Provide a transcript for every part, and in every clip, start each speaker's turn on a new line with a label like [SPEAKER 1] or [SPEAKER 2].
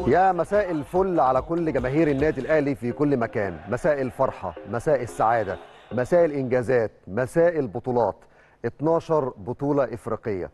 [SPEAKER 1] يا مساء الفل على كل جماهير النادي الاهلي في كل مكان مساء الفرحه مساء السعاده مساء الانجازات مساء البطولات 12 بطوله افريقيه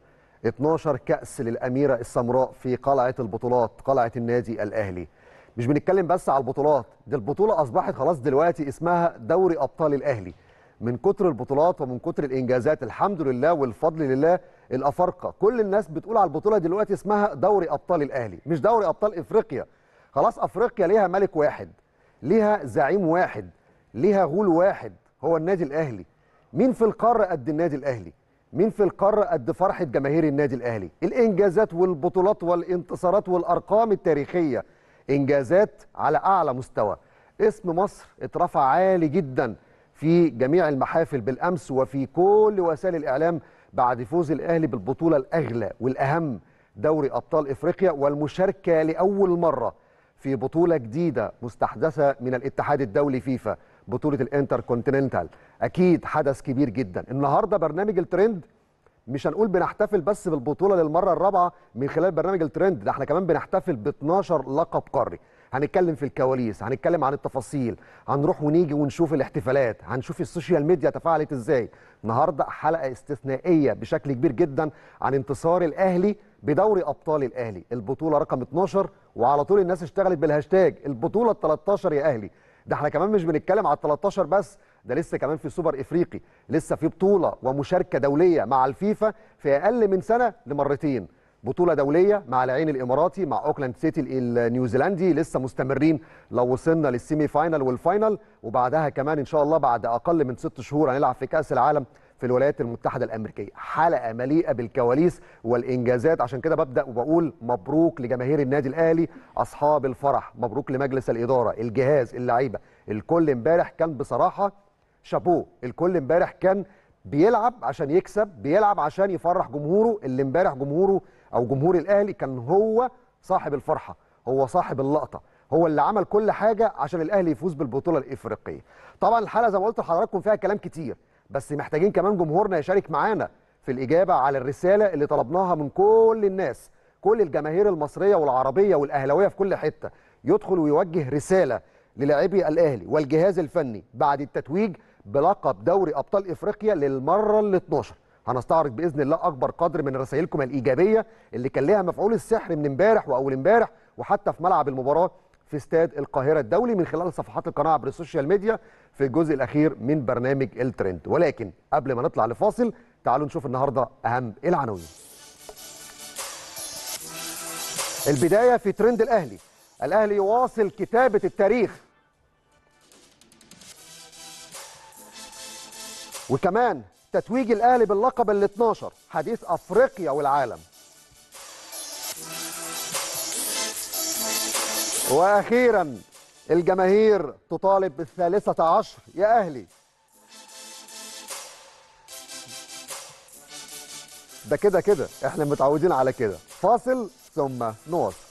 [SPEAKER 1] 12 كاس للاميره السمراء في قلعه البطولات قلعه النادي الاهلي مش بنتكلم بس على البطولات دي البطوله اصبحت خلاص دلوقتي اسمها دوري ابطال الاهلي من كتر البطولات ومن كتر الانجازات الحمد لله والفضل لله الافارقه كل الناس بتقول على البطوله دلوقتي اسمها دوري ابطال الاهلي مش دوري ابطال افريقيا خلاص افريقيا ليها ملك واحد ليها زعيم واحد ليها غول واحد هو النادي الاهلي مين في القاره قد النادي الاهلي مين في القاره قد فرحه جماهير النادي الاهلي الانجازات والبطولات والانتصارات والارقام التاريخيه انجازات على اعلى مستوى اسم مصر اترفع عالي جدا في جميع المحافل بالامس وفي كل وسائل الاعلام بعد فوز الاهلي بالبطوله الاغلى والاهم دوري ابطال افريقيا والمشاركه لاول مره في بطوله جديده مستحدثه من الاتحاد الدولي فيفا بطوله الانتر كونتيننتال اكيد حدث كبير جدا النهارده برنامج الترند مش هنقول بنحتفل بس بالبطوله للمره الرابعه من خلال برنامج الترند ده احنا كمان بنحتفل ب 12 لقب قاري هنتكلم في الكواليس هنتكلم عن التفاصيل هنروح ونيجي ونشوف الاحتفالات هنشوف السوشيال ميديا تفاعلت ازاي النهارده حلقه استثنائيه بشكل كبير جدا عن انتصار الاهلي بدوري ابطال الاهلي البطوله رقم 12 وعلى طول الناس اشتغلت بالهاشتاج البطوله ال 13 يا اهلي ده احنا كمان مش بنتكلم على ال 13 بس ده لسه كمان في سوبر افريقي لسه في بطوله ومشاركه دوليه مع الفيفا في اقل من سنه لمرتين بطوله دوليه مع العين الاماراتي مع اوكلاند سيتي النيوزيلندي لسه مستمرين لو وصلنا للسيمي فاينال والفاينال وبعدها كمان ان شاء الله بعد اقل من ست شهور هنلعب في كاس العالم في الولايات المتحده الامريكيه حلقه مليئه بالكواليس والانجازات عشان كده ببدا وبقول مبروك لجماهير النادي الاهلي اصحاب الفرح مبروك لمجلس الاداره الجهاز اللعيبه الكل امبارح كان بصراحه شابوه الكل امبارح كان بيلعب عشان يكسب بيلعب عشان يفرح جمهوره اللي امبارح جمهوره او جمهور الاهلي كان هو صاحب الفرحه هو صاحب اللقطه هو اللي عمل كل حاجه عشان الاهلي يفوز بالبطوله الافريقيه طبعا الحلقه زي ما قلت لحضراتكم فيها كلام كتير بس محتاجين كمان جمهورنا يشارك معانا في الاجابه على الرساله اللي طلبناها من كل الناس كل الجماهير المصريه والعربيه والاهلاويه في كل حته يدخل ويوجه رساله للاعبي الاهلي والجهاز الفني بعد التتويج بلقب دوري ابطال افريقيا للمره ال 12 هنستعرض باذن الله اكبر قدر من رسائلكم الايجابيه اللي كان لها مفعول السحر من امبارح واول امبارح وحتى في ملعب المباراه في استاد القاهره الدولي من خلال صفحات القناه عبر السوشيال ميديا في الجزء الاخير من برنامج الترند ولكن قبل ما نطلع لفاصل تعالوا نشوف النهارده اهم العناوين البدايه في ترند الاهلي الاهلي يواصل كتابه التاريخ وكمان تتويج الاهلي باللقب ال 12 حديث افريقيا والعالم واخيرا الجماهير تطالب بالثالثه عشر يا اهلي ده كده كده احنا متعودين على كده فاصل ثم نواصل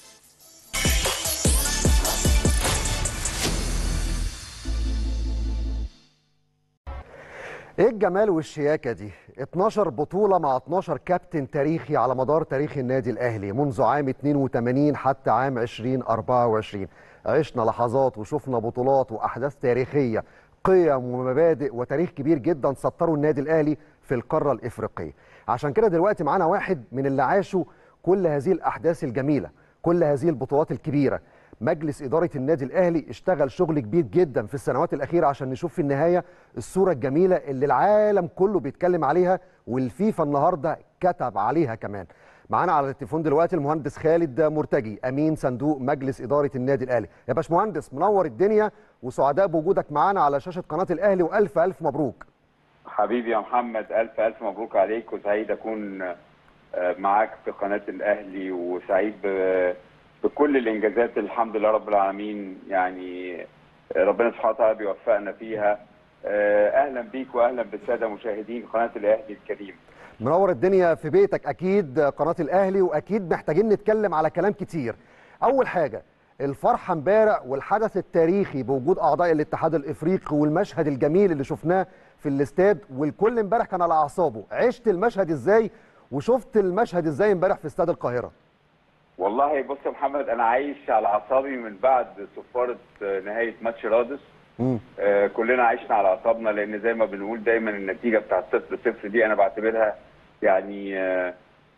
[SPEAKER 1] ايه الجمال والشياكه دي 12 بطوله مع 12 كابتن تاريخي على مدار تاريخ النادي الاهلي منذ عام 82 حتى عام 2024 عشنا لحظات وشفنا بطولات واحداث تاريخيه قيم ومبادئ وتاريخ كبير جدا سطروا النادي الاهلي في القاره الافريقيه عشان كده دلوقتي معانا واحد من اللي عاشوا كل هذه الاحداث الجميله كل هذه البطولات الكبيره مجلس إدارة النادي الأهلي اشتغل شغل كبير جدا في السنوات الأخيرة عشان نشوف في النهاية الصورة الجميلة اللي العالم كله بيتكلم عليها والفيفا النهاردة كتب عليها كمان معانا على التليفون دلوقتي المهندس خالد مرتجي أمين صندوق مجلس إدارة النادي الأهلي يا باشمهندس منور الدنيا وسعداء بوجودك معانا على شاشة قناة الأهلي وألف ألف مبروك
[SPEAKER 2] حبيبي يا محمد ألف ألف مبروك عليك وسعيد أكون معاك في قناة الأهلي وسعيد بكل الانجازات الحمد لله رب العالمين يعني ربنا سبحانه وتعالى بيوفقنا فيها اهلا بيك واهلا بالساده مشاهدين قناه الاهلي الكريم
[SPEAKER 1] منور الدنيا في بيتك اكيد قناه الاهلي واكيد محتاجين نتكلم على كلام كتير اول حاجه الفرحه امبارح والحدث التاريخي بوجود اعضاء الاتحاد الافريقي والمشهد الجميل اللي شفناه في الاستاد والكل امبارح كان على اعصابه عشت المشهد ازاي وشفت المشهد ازاي امبارح في استاد القاهره
[SPEAKER 2] والله بص يا محمد انا عايش على اعصابي من بعد صفاره آه، نهايه ماتش رادس
[SPEAKER 1] مم.
[SPEAKER 2] آه، كلنا عشنا على اعصابنا لان زي ما بنقول دايما النتيجه بتاعت صفر صفر دي انا بعتبرها يعني آه،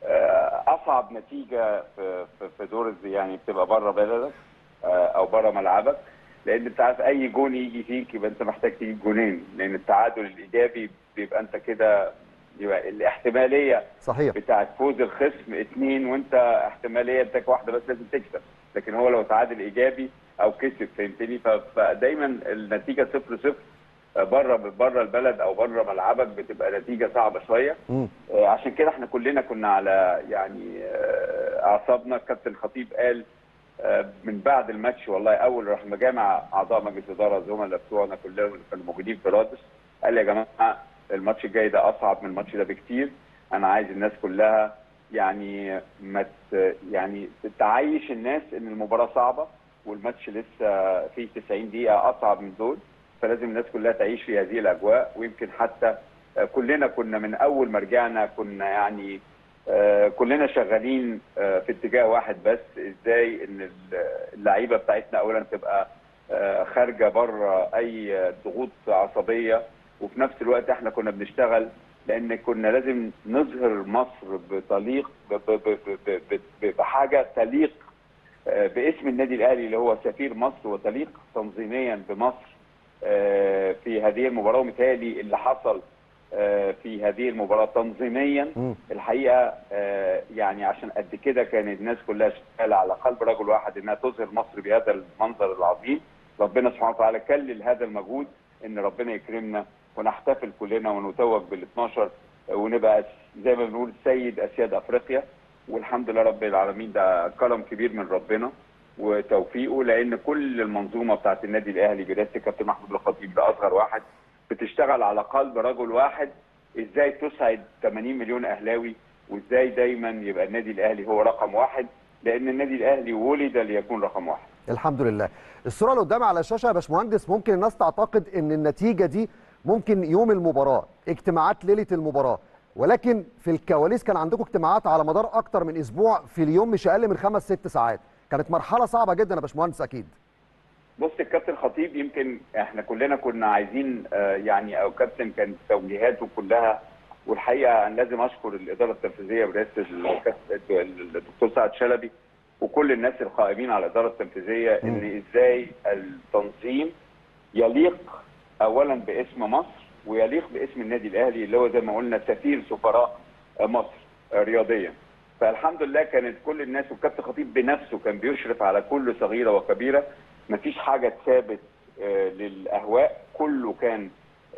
[SPEAKER 2] آه، اصعب نتيجه في في- في دور الز- يعني بتبقى بره بلدك آه، او بره ملعبك لان انت عارف اي جون يجي فيك يبقى انت محتاج تجيب جونين لان التعادل الايجابي بيبقى انت كده يبقى الاحتماليه
[SPEAKER 1] صحيح
[SPEAKER 2] بتاعت فوز الخصم اتنين وانت احتماليتك واحده بس لازم تكسب لكن هو لو تعادل ايجابي او كسب فهمتني ف- فدايما النتيجه صفر صفر بره بره البلد او بره ملعبك بتبقى نتيجه صعبه شويه
[SPEAKER 1] مم.
[SPEAKER 2] آه، عشان كده احنا كلنا كنا على يعني آه، اعصابنا الكابتن خطيب قال آه، من بعد الماتش والله اول راح مجامع اعضاء مجلس الاداره الزملاء بتوعنا كلهم اللي كانوا موجودين في رادس قال يا جماعه الماتش الجاي ده اصعب من الماتش ده بكتير انا عايز الناس كلها يعني ما ت- يعني تعيش الناس ان المباراه صعبه والماتش لسه فيه 90 دقيقه اصعب من دول فلازم الناس كلها تعيش في هذه الاجواء ويمكن حتى آه، كلنا كنا من اول ما رجعنا كنا يعني آه، كلنا شغالين آه، في اتجاه واحد بس ازاي ان ال- اللعيبه بتاعتنا اولا تبقى آه، خارجه بره اي ضغوط عصبيه وفي نفس الوقت احنا كنا بنشتغل لان كنا لازم نظهر مصر بطليق ب- ب- ب- ب- ب- ب- بحاجه تليق آه، باسم النادي الاهلي اللي هو سفير مصر وتليق تنظيميا بمصر آه، في هذه المباراه ومثالي اللي حصل آه، في هذه المباراه تنظيميا
[SPEAKER 1] مم.
[SPEAKER 2] الحقيقه آه، يعني عشان قد كده كان الناس كلها شغاله على قلب رجل واحد انها تظهر مصر بهذا المنظر العظيم ربنا سبحانه وتعالى كلل هذا المجهود ان ربنا يكرمنا ونحتفل كلنا ونتوج بال 12 ونبقى زي ما بنقول سيد اسياد افريقيا والحمد لله رب العالمين ده كرم كبير من ربنا وتوفيقه لان كل المنظومه بتاعت النادي الاهلي برئاسه الكابتن محمود الخطيب ده اصغر واحد بتشتغل على قلب رجل واحد ازاي تسعد 80 مليون اهلاوي وازاي دايما يبقى النادي الاهلي هو رقم واحد لان النادي الاهلي ولد ليكون رقم واحد
[SPEAKER 1] الحمد لله الصوره اللي قدامي على الشاشه يا باشمهندس ممكن الناس تعتقد ان النتيجه دي ممكن يوم المباراه اجتماعات ليله المباراه ولكن في الكواليس كان عندكم اجتماعات على مدار اكتر من اسبوع في اليوم مش اقل من خمس ست ساعات كانت مرحله صعبه جدا يا باشمهندس اكيد
[SPEAKER 2] بص الكابتن خطيب يمكن احنا كلنا كنا عايزين آه، يعني او كابتن كان توجيهاته كلها والحقيقه انا لازم اشكر الاداره التنفيذيه برئاسه الكابتن- الدكتور سعد شلبي وكل الناس القائمين على الاداره التنفيذيه ان ازاي التنظيم يليق اولا باسم مصر ويليق باسم النادي الاهلي اللي هو زي ما قلنا سفير سفراء مصر آه، رياضيا فالحمد لله كانت كل الناس والكابتن خطيب بنفسه كان بيشرف على كل صغيره وكبيره مفيش حاجه اتثابت آه، للاهواء كله كان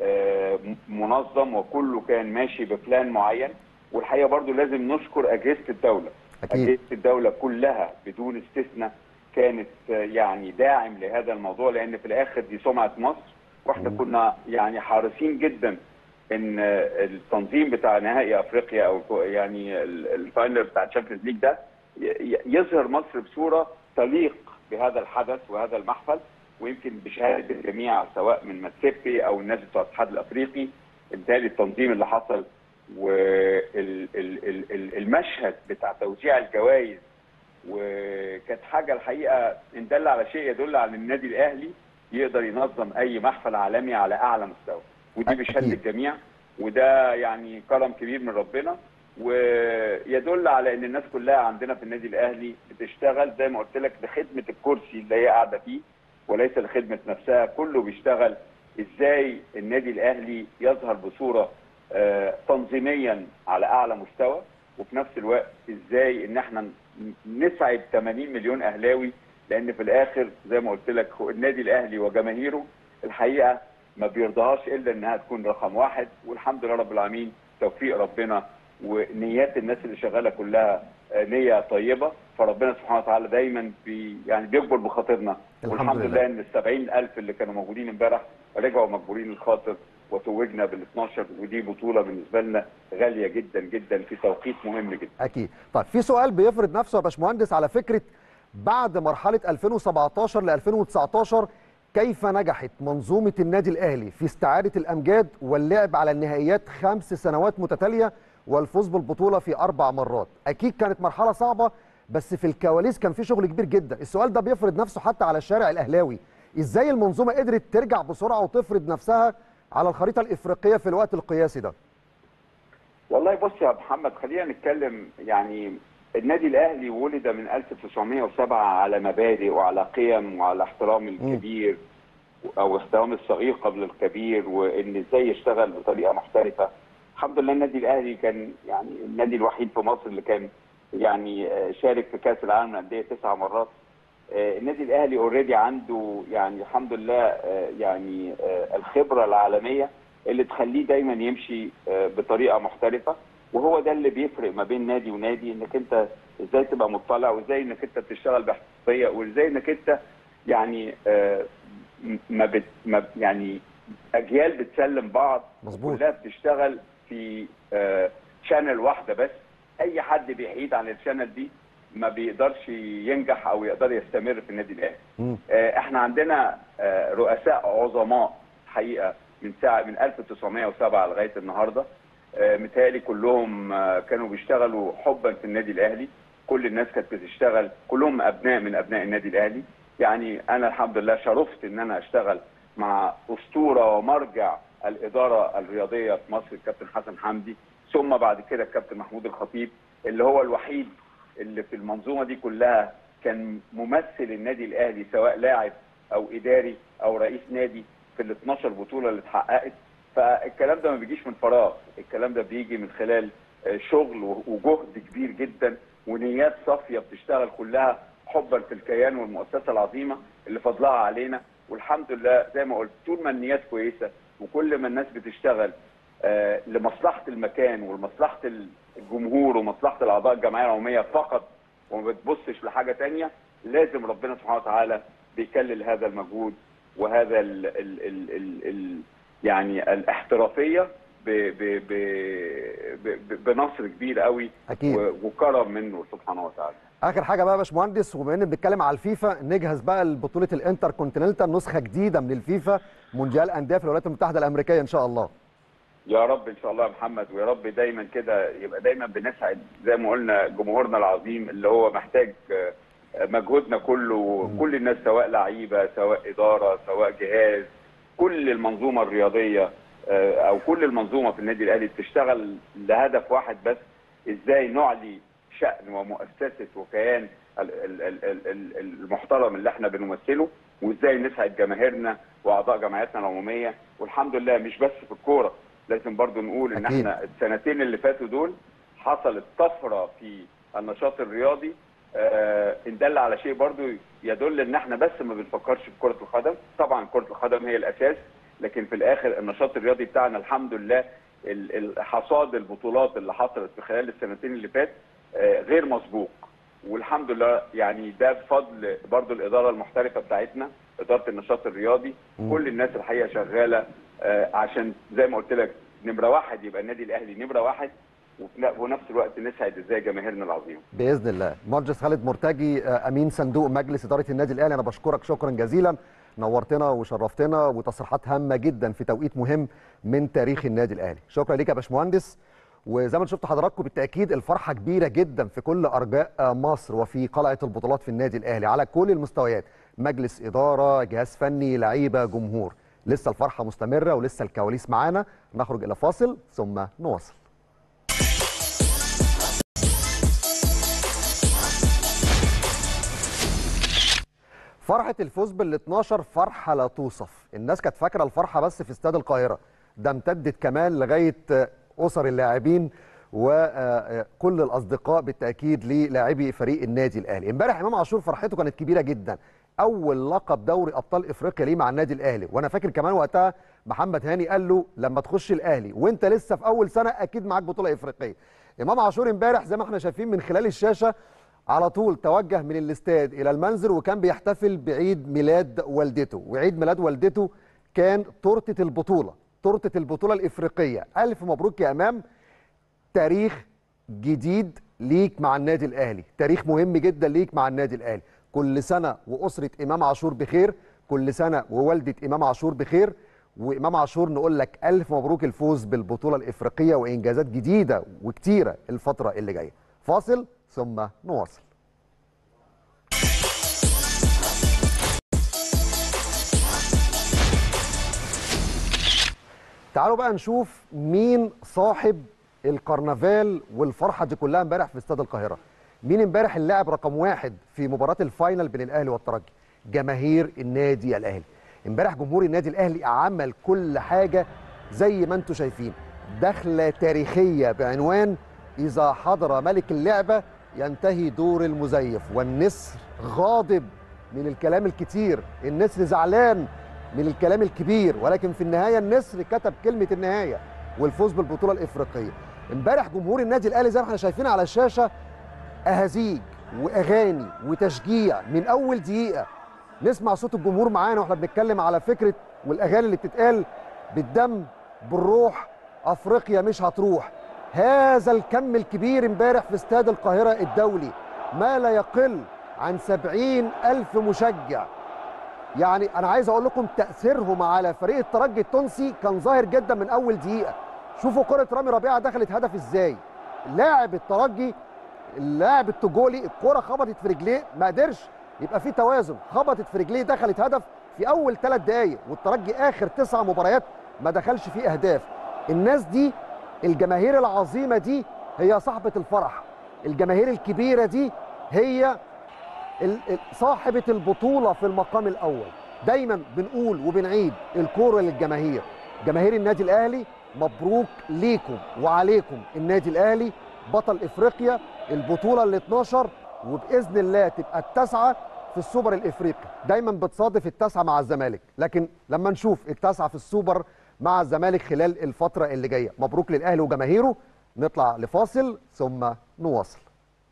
[SPEAKER 2] آه، منظم وكله كان ماشي ببلان معين والحقيقه برضو لازم نشكر اجهزه الدوله
[SPEAKER 1] أكيد.
[SPEAKER 2] اجهزه الدوله كلها بدون استثناء كانت آه، يعني داعم لهذا الموضوع لان في الاخر دي سمعه مصر واحنا كنا يعني حريصين جدا ان آه، التنظيم بتاع نهائي افريقيا او كو- يعني ال- الفاينل بتاع الشامبيونز ليج ده ي- ي- يظهر مصر بصوره تليق بهذا الحدث وهذا المحفل ويمكن بشهاده الجميع سواء من ماتسيبي او الناس بتوع الاتحاد الافريقي بالتالي التنظيم اللي حصل والمشهد بتاع توزيع الجوائز وكانت حاجه الحقيقه ان دل على شيء يدل على ان النادي الاهلي يقدر ينظم اي محفل عالمي على اعلى مستوى ودي بشهاده
[SPEAKER 1] أكيد.
[SPEAKER 2] الجميع وده يعني كرم كبير من ربنا ويدل على ان الناس كلها عندنا في النادي الاهلي بتشتغل زي ما قلت لك لخدمه الكرسي اللي هي قاعده فيه وليس لخدمه نفسها كله بيشتغل ازاي النادي الاهلي يظهر بصوره آه، تنظيميا على اعلى مستوى وفي نفس الوقت ازاي ان احنا نسعد 80 مليون اهلاوي لان في الاخر زي ما قلت لك هو النادي الاهلي وجماهيره الحقيقه ما بيرضاهاش الا انها تكون رقم واحد والحمد لله رب العالمين توفيق ربنا ونيات الناس اللي شغاله كلها آه، نيه طيبه فربنا سبحانه وتعالى دايما بي يعني بيكبر بخاطرنا
[SPEAKER 1] الحمد
[SPEAKER 2] والحمد
[SPEAKER 1] لله.
[SPEAKER 2] لله ان ال 70000 اللي كانوا موجودين امبارح رجعوا مجبورين الخاطر وتوجنا بال 12 ودي بطوله بالنسبه لنا غاليه جدا جدا في توقيت مهم جدا.
[SPEAKER 1] اكيد طيب في سؤال بيفرض نفسه يا باشمهندس على فكره بعد مرحله 2017 ل 2019 كيف نجحت منظومه النادي الاهلي في استعاده الامجاد واللعب على النهائيات خمس سنوات متتاليه والفوز بالبطوله في اربع مرات اكيد كانت مرحله صعبه بس في الكواليس كان في شغل كبير جدا السؤال ده بيفرض نفسه حتى على الشارع الاهلاوي ازاي المنظومه قدرت ترجع بسرعه وتفرض نفسها على الخريطه الافريقيه في الوقت القياسي ده
[SPEAKER 2] والله بص يا محمد خلينا نتكلم يعني النادي الاهلي ولد من 1907 على مبادئ وعلى قيم وعلى احترام الكبير او احترام الصغير قبل الكبير وان ازاي يشتغل بطريقه محترفه الحمد لله النادي الاهلي كان يعني النادي الوحيد في مصر اللي كان يعني آه، شارك في كاس العالم للانديه تسع مرات آه، النادي الاهلي اوريدي عنده يعني الحمد لله آه، يعني آه، الخبره العالميه اللي تخليه دايما يمشي آه، بطريقه محترفه وهو ده اللي بيفرق ما بين نادي ونادي انك انت ازاي تبقى مطلع وازاي انك انت بتشتغل باحترافيه وازاي انك انت يعني آه، م- ما بت ما يعني اجيال بتسلم بعض
[SPEAKER 1] مظبوط.
[SPEAKER 2] كلها بتشتغل في شانل واحده بس اي حد بيحيد عن الشانل دي ما بيقدرش ينجح او يقدر يستمر في النادي الاهلي
[SPEAKER 1] مم.
[SPEAKER 2] آه، احنا عندنا آه، رؤساء عظماء حقيقه من ساعه من 1907 لغايه النهارده آه، متهيألي كلهم آه، كانوا بيشتغلوا حبا في النادي الاهلي كل الناس كانت بتشتغل كلهم ابناء من ابناء النادي الاهلي يعني انا الحمد لله شرفت ان انا اشتغل مع اسطوره ومرجع الاداره الرياضيه في مصر الكابتن حسن حمدي ثم بعد كده الكابتن محمود الخطيب اللي هو الوحيد اللي في المنظومه دي كلها كان ممثل النادي الاهلي سواء لاعب او اداري او رئيس نادي في ال 12 بطوله اللي اتحققت فالكلام ده ما بيجيش من فراغ الكلام ده بيجي من خلال آه، شغل وجهد كبير جدا ونيات صافيه بتشتغل كلها حبا في الكيان والمؤسسه العظيمه اللي فضلها علينا والحمد لله زي ما قلت طول ما النيات كويسه وكل ما الناس بتشتغل آه، لمصلحه المكان ولمصلحه الجمهور ومصلحه الاعضاء الجمعيه العموميه فقط وما بتبصش لحاجه تانية لازم ربنا سبحانه وتعالى بيكلل هذا المجهود وهذا ال ال ال ال ال يعني الاحترافيه ب ب ب ب بنصر كبير قوي
[SPEAKER 1] أكيد.
[SPEAKER 2] و- وكرم منه سبحانه وتعالى
[SPEAKER 1] اخر حاجه بقى يا باشمهندس وبما ان بنتكلم على الفيفا نجهز بقى لبطوله الانتر كونتيننتال نسخه جديده من الفيفا مونديال انديه في الولايات المتحده الامريكيه ان شاء الله
[SPEAKER 2] يا رب ان شاء الله يا محمد ويا رب دايما كده يبقى دايما بنسعد زي ما قلنا جمهورنا العظيم اللي هو محتاج آه، مجهودنا كله وكل الناس سواء لعيبه سواء اداره سواء جهاز كل المنظومه الرياضيه آه، او كل المنظومه في النادي الاهلي بتشتغل لهدف واحد بس ازاي نعلي شأن ومؤسسه وكيان ال- ال- ال- ال- ال- المحترم اللي احنا بنمثله وازاي نسعد جماهيرنا واعضاء جمعياتنا العموميه والحمد لله مش بس في الكوره لازم برضو نقول ان
[SPEAKER 1] أكيد.
[SPEAKER 2] احنا السنتين اللي فاتوا دول حصلت طفره في النشاط الرياضي آه ان دل على شيء برضو يدل ان احنا بس ما بنفكرش في كره القدم طبعا كره القدم هي الاساس لكن في الاخر النشاط الرياضي بتاعنا الحمد لله ال- ال- حصاد البطولات اللي حصلت في خلال السنتين اللي فات آه غير مسبوق والحمد لله يعني ده بفضل برضو الاداره المحترفه بتاعتنا اداره النشاط الرياضي كل الناس الحقيقه شغاله آه، عشان زي ما قلت لك نمره واحد يبقى النادي الاهلي نمره واحد وفي ونفس الوقت نسعد ازاي جماهيرنا العظيمه
[SPEAKER 1] باذن الله مهندس خالد مرتجي آه، امين صندوق مجلس اداره النادي الاهلي انا بشكرك شكرا جزيلا نورتنا وشرفتنا وتصريحات هامه جدا في توقيت مهم من تاريخ النادي الاهلي شكرا ليك يا باشمهندس وزي ما شفت حضراتكم بالتاكيد الفرحه كبيره جدا في كل ارجاء آه، مصر وفي قلعه البطولات في النادي الاهلي على كل المستويات مجلس اداره جهاز فني لعيبه جمهور لسه الفرحه مستمره ولسه الكواليس معانا نخرج الى فاصل ثم نواصل فرحة الفوز بال 12 فرحة لا توصف، الناس كانت فاكرة الفرحة بس في استاد القاهرة، ده امتدت كمان لغاية آه، أسر اللاعبين وكل الأصدقاء بالتأكيد للاعبي فريق النادي الأهلي، امبارح إمام عاشور فرحته كانت كبيرة جدا، أول لقب دوري أبطال إفريقيا ليه مع النادي الأهلي، وأنا فاكر كمان وقتها محمد هاني قال له لما تخش الأهلي وأنت لسه في أول سنة أكيد معاك بطولة إفريقية. إمام عاشور امبارح زي ما احنا شايفين من خلال الشاشة على طول توجه من الاستاد الى المنزل وكان بيحتفل بعيد ميلاد والدته وعيد ميلاد والدته كان تورته البطوله تورته البطوله الافريقيه الف مبروك يا امام تاريخ جديد ليك مع النادي الاهلي تاريخ مهم جدا ليك مع النادي الاهلي كل سنه واسره امام عاشور بخير كل سنه ووالده امام عاشور بخير وامام عاشور نقول لك الف مبروك الفوز بالبطوله الافريقيه وانجازات جديده وكتيره الفتره اللي جايه فاصل ثم نواصل تعالوا بقى نشوف مين صاحب الكرنفال والفرحه دي كلها امبارح في استاد القاهره مين امبارح اللاعب رقم واحد في مباراه الفاينل بين الاهلي والترجي جماهير النادي الاهلي امبارح جمهور النادي الاهلي عمل كل حاجه زي ما انتم شايفين دخله تاريخيه بعنوان اذا حضر ملك اللعبه ينتهي دور المزيف والنسر غاضب من الكلام الكتير النسر زعلان من الكلام الكبير ولكن في النهايه النسر كتب كلمه النهايه والفوز بالبطوله الافريقيه امبارح جمهور النادي الاهلي زي ما احنا شايفين على الشاشه اهازيج واغاني وتشجيع من اول دقيقه نسمع صوت الجمهور معانا واحنا بنتكلم على فكره والاغاني اللي بتتقال بالدم بالروح افريقيا مش هتروح هذا الكم الكبير امبارح في استاد القاهره الدولي ما لا يقل عن سبعين ألف مشجع يعني أنا عايز أقول لكم تأثيرهم على فريق الترجي التونسي كان ظاهر جدا من أول دقيقة شوفوا كرة رامي ربيعة دخلت هدف إزاي لاعب الترجي اللاعب التجولي الكرة خبطت في رجليه ما قدرش يبقى في توازن خبطت في رجليه دخلت هدف في أول ثلاث دقايق والترجي آخر تسع مباريات ما دخلش فيه أهداف الناس دي الجماهير العظيمة دي هي صاحبة الفرح الجماهير الكبيرة دي هي صاحبة البطولة في المقام الأول دايما بنقول وبنعيد الكورة للجماهير جماهير النادي الأهلي مبروك ليكم وعليكم النادي الأهلي بطل إفريقيا البطولة ال 12 وبإذن الله تبقى التاسعة في السوبر الإفريقي دايما بتصادف التاسعة مع الزمالك لكن لما نشوف التاسعة في السوبر مع الزمالك خلال الفترة اللي جاية مبروك للأهلي وجماهيره نطلع لفاصل ثم نواصل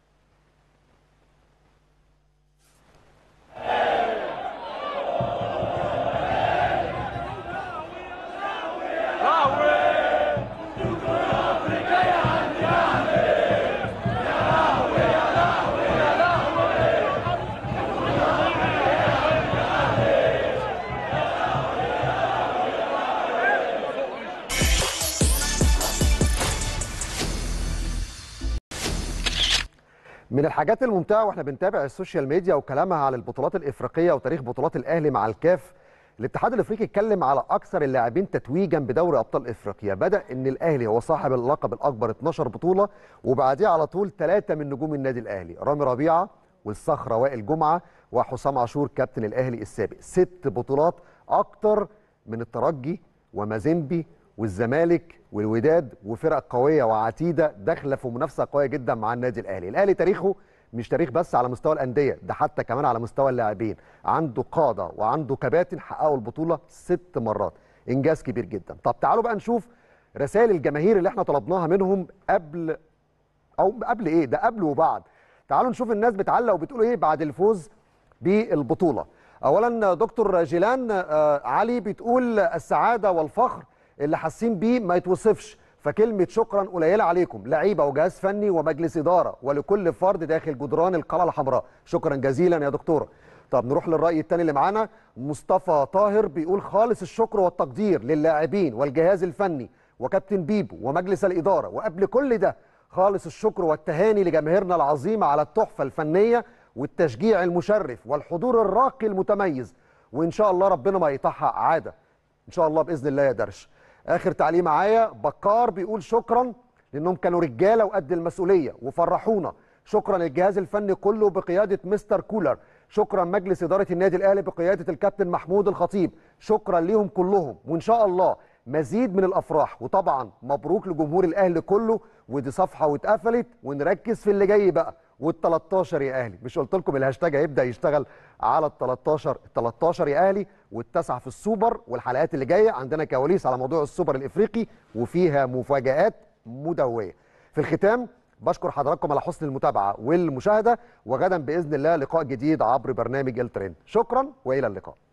[SPEAKER 1] من الحاجات الممتعه واحنا بنتابع السوشيال ميديا وكلامها على البطولات الافريقيه وتاريخ بطولات الاهلي مع الكاف الاتحاد الافريقي اتكلم على اكثر اللاعبين تتويجا بدوري ابطال افريقيا بدا ان الاهلي هو صاحب اللقب الاكبر 12 بطوله وبعديه على طول ثلاثه من نجوم النادي الاهلي رامي ربيعه والصخره وائل جمعه وحسام عاشور كابتن الاهلي السابق ست بطولات اكتر من الترجي ومازيمبي والزمالك والوداد وفرق قويه وعتيده داخله في منافسه قويه جدا مع النادي الاهلي، الاهلي تاريخه مش تاريخ بس على مستوى الانديه ده حتى كمان على مستوى اللاعبين، عنده قاده وعنده كباتن حققوا البطوله ست مرات، انجاز كبير جدا. طب تعالوا بقى نشوف رسائل الجماهير اللي احنا طلبناها منهم قبل او قبل ايه؟ ده قبل وبعد. تعالوا نشوف الناس بتعلق وبتقول ايه بعد الفوز بالبطوله. اولا دكتور جيلان علي بتقول السعاده والفخر اللي حاسين بيه ما يتوصفش فكلمة شكرا قليلة عليكم لعيبة وجهاز فني ومجلس إدارة ولكل فرد داخل جدران القلعة الحمراء شكرا جزيلا يا دكتورة طب نروح للرأي الثاني اللي معانا مصطفى طاهر بيقول خالص الشكر والتقدير للاعبين والجهاز الفني وكابتن بيبو ومجلس الإدارة وقبل كل ده خالص الشكر والتهاني لجماهيرنا العظيمة على التحفة الفنية والتشجيع المشرف والحضور الراقي المتميز وإن شاء الله ربنا ما يقطعها عادة إن شاء الله بإذن الله يا درش اخر تعليق معايا بكار بيقول شكرا لانهم كانوا رجاله وقد المسؤوليه وفرحونا شكرا للجهاز الفني كله بقياده مستر كولر شكرا مجلس اداره النادي الاهلي بقياده الكابتن محمود الخطيب شكرا ليهم كلهم وان شاء الله مزيد من الافراح وطبعا مبروك لجمهور الاهلي كله ودي صفحه واتقفلت ونركز في اللي جاي بقى وال13 يا اهلي مش قلت لكم الهاشتاج هيبدا يشتغل على ال13 ال13 يا اهلي والتسعه في السوبر والحلقات اللي جايه عندنا كواليس على موضوع السوبر الافريقي وفيها مفاجات مدويه في الختام بشكر حضراتكم على حسن المتابعه والمشاهده وغدا باذن الله لقاء جديد عبر برنامج الترند شكرا والى اللقاء